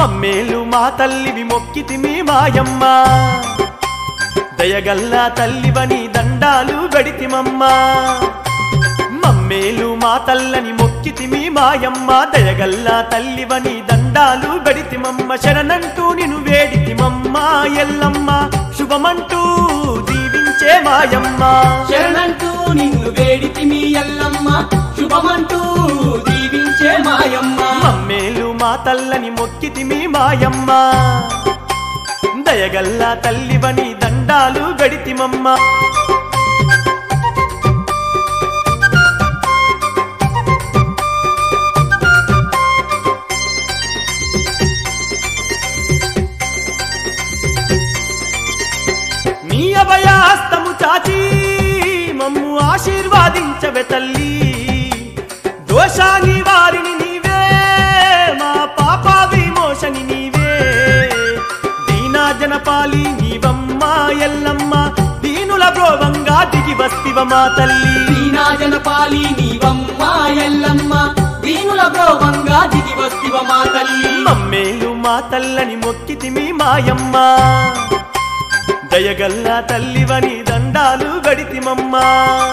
మమ్మేలు మా తల్లివి మొక్కితిమి మాయమ్మ దయగల్లా తల్లివని దండాలు గడితిమమ్మా మమ్మేలు మా తల్లని మొక్కితిమి మాయమ్మ దయగల్లా తల్లివని దండాలు గడితిమమ్మ శరణంటూ నిను వేడితిమమ్మ ఎల్లమ్మ శుభమంటూ దీవించే మాయమ్మ శరణంటూ నిన్ను వేడితి మీ ఎల్లమ్మ శుభమంటూ దీవించే మాయమ్మ మమ్మేలు మా తల్లని మొక్కితిమి మాయమ్మ దయగల్లా తల్లివని దండాలు గడితిమమ్మ నీ అభయాస్తము చాచి మమ్ము ఆశీర్వాదించవే తల్లి దోషాని వారిని నీవే మా పాప విమోచని నీవే దీనా జనపాలి నీవమ్మ ఎల్లమ్మ దీనుల బ్రోవంగా దిగి వస్తివ మా తల్లి దీనాజన పాలి నీవమ్మ ఎల్లమ్మ దీనుల బ్రోవంగా దిగి వస్తివ మా తల్లి మమ్మేలు మా తల్లని మొక్కితిమి మాయమ్మ దయగల్లా తల్లివని దండాలు గడితిమమ్మా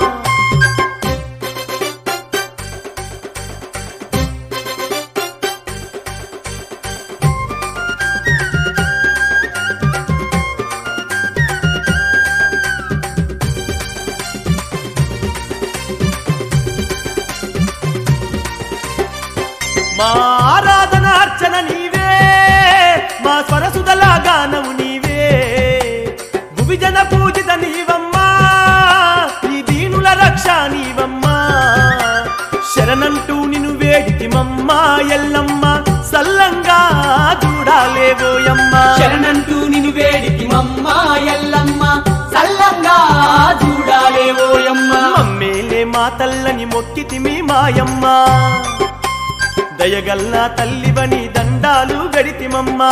మా ఆరాధన అర్చన నీవే మా స్వరసుదల గానము నీవే భువిజన పూజిత నీవమ్మా ఈ దీనుల రక్ష నీవమ్మా శరణంటూ నిన్ను వేడితిమమ్మా ఎల్లమ్మ సల్లంగా చూడాలేవోయమ్మా శరణంటూ నిన్ను వేడితి మమ్మ ఎల్లమ్మ సల్లంగా చూడాలే ఓయమ్మ మమ్మేలే మా తల్లని మొక్కితిమి మాయమ్మ దయగల్లా తల్లివని దండాలు గడితిమమ్మా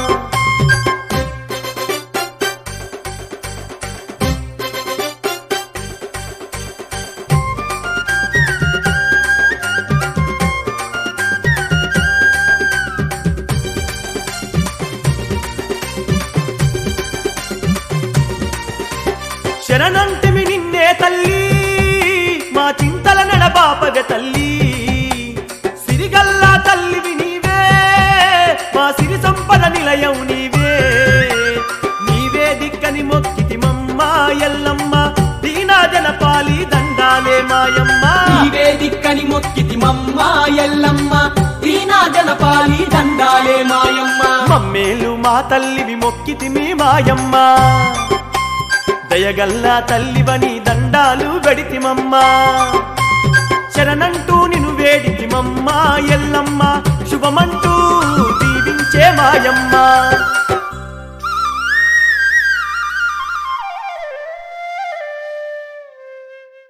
శరణంటిమి నిన్నే తల్లి మా చింతల నడబాపగ తల్లి సిరిగల్లా తల్లివి నీవే మా సిరి సంపద నిలయం నీవే నీవే దిక్కని మొక్కితి మమ్మ ఎల్లమ్మ దీనా జనపాలి దండాలే మాయమ్మ నీవే దిక్కని మొక్కితి మమ్మ ఎల్లమ్మ దీనాజన పాలి దండాలే మాయమ్మ మమ్మేలు మా తల్లివి మొక్కితిమి మాయమ్మ దయగల్లా తల్లివని దండాలు గడితిమమ్మా శరణంటూ నిన్ను వేడితిమమ్మా ఎల్లమ్మ శుభమంటూ దీవించే మాయమ్మ